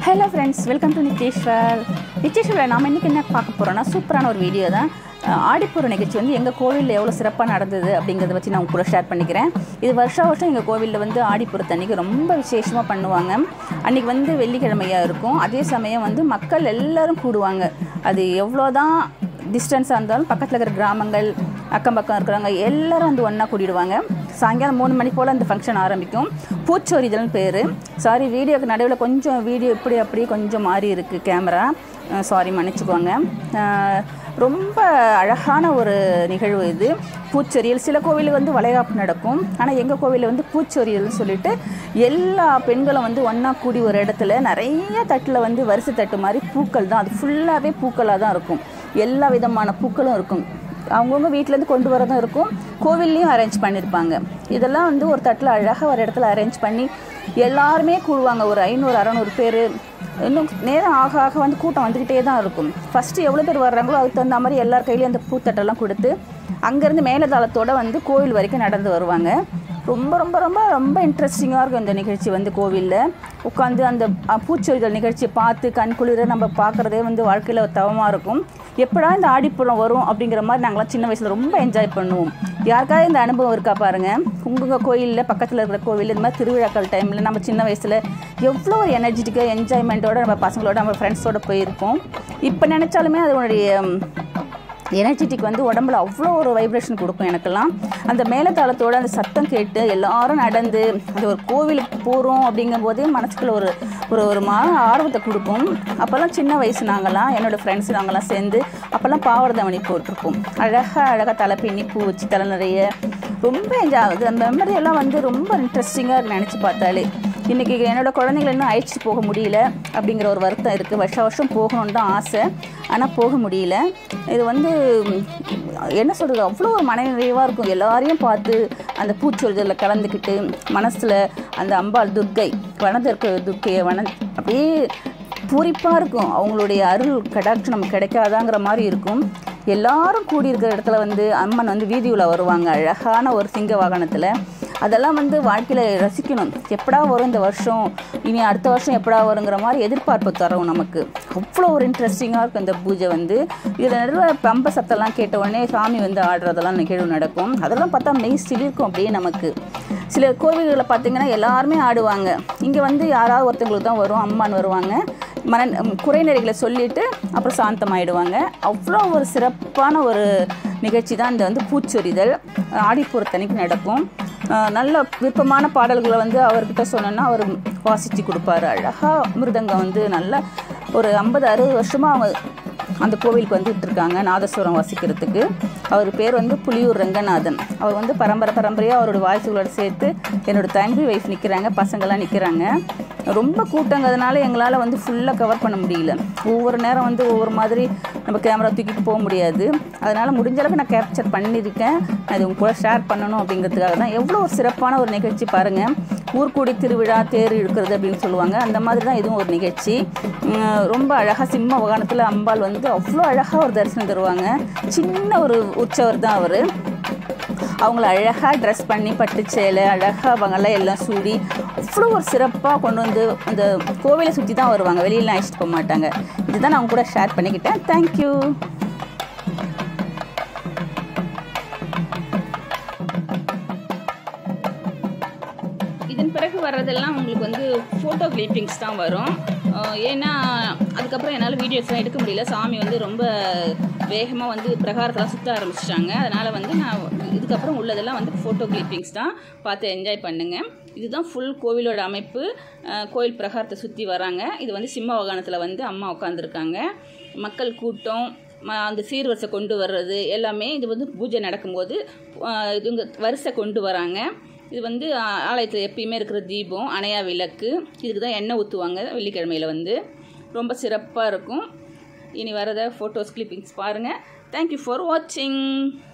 hello friends welcome to Nitheshwar நித்தேஸ்வரில் நாம் இன்றைக்கி என்ன பார்க்க போகிறோன்னா சூப்பரான ஒரு வீடியோ தான் அஹ், ஆடிப்பூர நிகழ்ச்சி வந்து எங்கள் கோவிலில் எவ்வளோ சிறப்பாக நடந்தது அப்படிங்கிறத வச்சு நான் உங்க கூட ஷேர் பண்ணிக்கிறேன் இது வருஷம் வருஷம் எங்கள் கோவிலில் வந்து ஆடிப்பூரத்தன்னைக்கு ரொம்ப விசேஷமாக பண்ணுவாங்க அன்றைக்கி வந்து வெள்ளிக்கிழமையாக இருக்கும் அதே சமயம் வந்து மக்கள் எல்லாரும் கூடுவாங்க அது எவ்வளோ தான் டிஸ்டன்ஸாக இருந்தாலும் பக்கத்தில் இருக்கிற கிராமங்கள் அக்கம் பக்கம் இருக்கிறவங்க எல்லாரும் வந்து ஒன்றா கூடிடுவாங்க சாயங்காலம் மூணு மணி போல் அந்த ஃபங்க்ஷன் ஆரம்பிக்கும் பூச்சொரிதல்னு பேர் சாரி வீடியோக்கு நடுவில் கொஞ்சம் வீடியோ இப்படி அப்படி கொஞ்சம் மாறி இருக்குது கேமரா சாரி மன்னிச்சுக்கோங்க அஹ், ரொம்ப அழகான ஒரு நிகழ்வு இது பூச்சொரியல் சில கோவில் வந்து வளைகாப்பு நடக்கும் ஆனால் எங்கள் கோவிலில் வந்து பூச்சொரியல்னு சொல்லிட்டு எல்லா பெண்களும் வந்து ஒன்றா கூடி ஒரு இடத்துல நிறைய தட்டில் வந்து வரிசை தட்டு மாதிரி பூக்கள் தான் அது ஃபுல்லாகவே பூக்களாக தான் இருக்கும் எல்லா விதமான பூக்களும் இருக்கும் அவங்கவுங்க வீட்டிலேருந்து கொண்டு வரதும் இருக்கும் கோவில்லையும் அரேஞ்ச் பண்ணியிருப்பாங்க இதெல்லாம் வந்து ஒரு தட்டில் அழகாக ஒரு இடத்துல அரேஞ்ச் பண்ணி எல்லாருமே கூடுவாங்க ஒரு ஐநூறு அறநூறு பேர் இன்னும் நேரம் ஆக ஆக வந்து கூட்டம் வந்துக்கிட்டே தான் இருக்கும் ஃபஸ்ட்டு எவ்வளோ பேர் வர்றாங்களோ அதுக்கு தகுந்த மாதிரி எல்லார் கையிலையும் அந்த பூத்தட்டெல்லாம் கொடுத்து அங்கேருந்து மேலதாளத்தோட வந்து கோவில் வரைக்கும் நடந்து வருவாங்க ரொம்ப ரொம்ப ரொம்ப ரொம்ப இன்ட்ரெஸ்டிங்காக இருக்கும் இந்த நிகழ்ச்சி வந்து கோவிலில் உட்காந்து அந்த அஹ், பூச்சொரிதல் நிகழ்ச்சியை பார்த்து கண் குளிர நம்ம பார்க்குறதே வந்து வாழ்க்கையில் ஒரு தவமாக இருக்கும் எப்படா இந்த ஆடிப்புறம் வரும் அப்படிங்கிற மாதிரி நாங்களாம் சின்ன வயசில் ரொம்ப என்ஜாய் பண்ணுவோம் யாருக்காவது இந்த அனுபவம் இருக்கா பாருங்கள் உங்கள் கோயிலில் பக்கத்தில் இருக்கிற கோவில் இந்த மாதிரி திருவிழாக்கள் டைமில் நம்ம சின்ன வயசில் எவ்வளோ ஒரு எனர்ஜெட்டிக்காக என்ஜாய்மெண்ட்டோட நம்ம பசங்களோட நம்ம ஃப்ரெண்ட்ஸோட போயிருப்போம் இப்போ நினச்சாலுமே அதனுடைய எனர்ஜெட்டிக் வந்து உடம்புல அவ்வளோ ஒரு வைப்ரேஷன் கொடுக்கும் எனக்கெல்லாம் அந்த மேலத்தாளத்தோட அந்த சத்தம் கேட்டு எல்லாரும் நடந்து அந்த ஒரு கோவிலுக்கு போகிறோம் அப்படிங்கும் போதே மனசுக்குள்ள ஒரு ஒரு ஒரு மா ஆர்வத்தை கொடுக்கும் அப்போல்லாம் சின்ன வயசு நாங்கள்லாம் என்னோடய ஃப்ரெண்ட்ஸ் நாங்கள்லாம் சேர்ந்து அப்போல்லாம் பாவரதமணி போட்டிருப்போம் அழகாக அழகாக தலை பின்னி பூ வச்சு தலை நிறைய ரொம்ப என்ஜாய் ஆகுது அந்த மெமரி எல்லாம் வந்து ரொம்ப இன்ட்ரெஸ்டிங்காக நினச்சி பார்த்தாலே இன்றைக்கி என்னோடய குழந்தைங்களை இன்னும் அழைச்சிட்டு போக முடியல அப்படிங்கிற ஒரு வருத்தம் இருக்குது வருஷம் வருஷம் போகணுன்னு தான் ஆசை ஆனால் போக முடியல இது வந்து ம், என்ன சொல்கிறது அவ்வளோ ஒரு மனநிறைவாக இருக்கும் எல்லாரையும் பார்த்து அந்த பூச்சொரிதலில் கலந்துக்கிட்டு மனசில் அந்த அம்பாள் துர்க்கை வனதற்கு துர்க்கையை வன அப்படியே பூரிப்பாக இருக்கும் அவங்களுடைய அருள் கடாட்சம் நமக்கு கிடைக்காதாங்கிற மாதிரி இருக்கும் எல்லாரும் கூடியிருக்கிற இடத்துல வந்து அம்மன் வந்து வீதியில் வருவாங்க அழகான ஒரு சிங்க வாகனத்தில் அதெல்லாம் வந்து வாழ்க்கையில் ரசிக்கணும் எப்படா வரும் இந்த வருஷம் இனி அடுத்த வருஷம் எப்படா வருங்கிற மாதிரி எதிர்பார்ப்பு தரும் நமக்கு அவ்வளோ ஒரு இன்ட்ரெஸ்டிங்காக இருக்கும் இந்த பூஜை வந்து இதில் நிறைய பம்ப சத்தம்லாம் கேட்ட உடனே சாமி வந்து ஆடுறதெல்லாம் நிகழ்வு நடக்கும் அதெல்லாம் பார்த்தா மெய் சிலிர்க்கும் அப்படியே நமக்கு சில கோவில்களில் பார்த்தீங்கன்னா எல்லாருமே ஆடுவாங்க இங்கே வந்து யாராவது ஒருத்தங்களுக்கு தான் வரும் அம்மான் வருவாங்க மன குறைநெறிகளை சொல்லிட்டு அப்புறம் சாந்தமாயிடுவாங்க அவ்வளோ ஒரு சிறப்பான ஒரு நிகழ்ச்சி தான் இந்த வந்து பூச்சொரிதல் ஆடிப்பூரத்தன்னைக்கு நடக்கும் அஹ் நல்ல விருப்பமான பாடல்களை வந்து அவர்கிட்ட சொன்னோன்னா அவர் வாசித்து கொடுப்பாரு அழகாக மிருதங்கம் வந்து நல்ல ஒரு ஐம்பது அறுபது வருஷமாக அவங்க அந்த கோவிலுக்கு வந்துட்டு இருக்காங்க நாதஸ்வரம் வாசிக்கிறதுக்கு அவர் பேர் வந்து புலியூர் ரங்கநாதன் அவர் வந்து பரம்பரை பரம்பரையாக அவரோட வாரிசுகளோட சேர்த்து என்னோட தம்பி ஒய்ஃப் நிற்கிறாங்க பசங்கள்லாம் நிற்கிறாங்க ரொம்ப கூட்டங்கிறதுனால எங்களால் வந்து ஃபுல்லாக கவர் பண்ண முடியல ஒவ்வொரு நேரம் வந்து ஒவ்வொரு மாதிரி நம்ம கேமரா தூக்கிட்டு போக முடியாது அதனால் முடிஞ்ச அளவுக்கு நான் கேப்சர் பண்ணியிருக்கேன் அது உங்க கூட ஷேர் பண்ணணும் அப்படிங்கிறதுக்காக தான் எவ்வளோ ஒரு சிறப்பான ஒரு நிகழ்ச்சி பாருங்கள் ஊர்கூடி திருவிழா தேர் இழுக்கிறது அப்படின்னு சொல்லுவாங்க அந்த மாதிரி தான் இதுவும் ஒரு நிகழ்ச்சி உம், ரொம்ப அழகாக சிம்ம வாகனத்தில் அம்பாள் வந்து அவ்வளோ அழகாக ஒரு தரிசனம் தருவாங்க சின்ன ஒரு உற்சவர் தான் அவர் அவங்கள அழகாக ட்ரெஸ் பண்ணி பட்டு சேலை அழகாக அவங்கெல்லாம் எல்லாம் சூடி அவ்வளோ ஒரு சிறப்பாக கொண்டு வந்து அந்த கோவிலை சுற்றி தான் வருவாங்க வெளியிலாம் அழைச்சிட்டு போக மாட்டாங்க இதுதான் நான் அவங்க கூட ஷேர் பண்ணிக்கிட்டேன் தேங்க்யூ இதன் பிறகு வர்றதெல்லாம் உங்களுக்கு வந்து ஃபோட்டோ கிளிப்பிங்ஸ் தான் வரும் அஹ் ஏன்னா அதுக்கப்புறம் என்னால் வீடியோஸ்லாம் எடுக்க முடியல சாமி வந்து ரொம்ப வேகமாக வந்து பிரகாரத்தெல்லாம் சுற்ற ஆரம்பிச்சிட்டாங்க அதனால் வந்து நான் இதுக்கப்புறம் உள்ளதெல்லாம் வந்து ஃபோட்டோ கிளிப்பிங்ஸ் தான் பார்த்து என்ஜாய் பண்ணுங்கள் இதுதான் ஃபுல் கோவிலோட அமைப்பு அஹ் கோயில் பிரகாரத்தை சுற்றி வராங்க இது வந்து சிம்ம வாகனத்தில் வந்து அம்மா உட்காந்துருக்காங்க மக்கள் கூட்டம் ம- அந்த சீர்வரிசை கொண்டு வர்றது எல்லாமே இது வந்து பூஜை நடக்கும்போது அஹ் இவங்க வரிசை கொண்டு வராங்க இது வந்து ஆ- ஆலயத்தில் எப்பயுமே இருக்கிற தீபம் அணையா விளக்கு இதுக்கு தான் எண்ணெய் ஊற்றுவாங்க வெள்ளிக்கிழமையில் வந்து ரொம்ப சிறப்பாக இருக்கும் இனி வரத ஃபோட்டோஸ் கிளிப்பிங்ஸ் பாருங்கள் தேங்க்யூ ஃபார் வாட்சிங்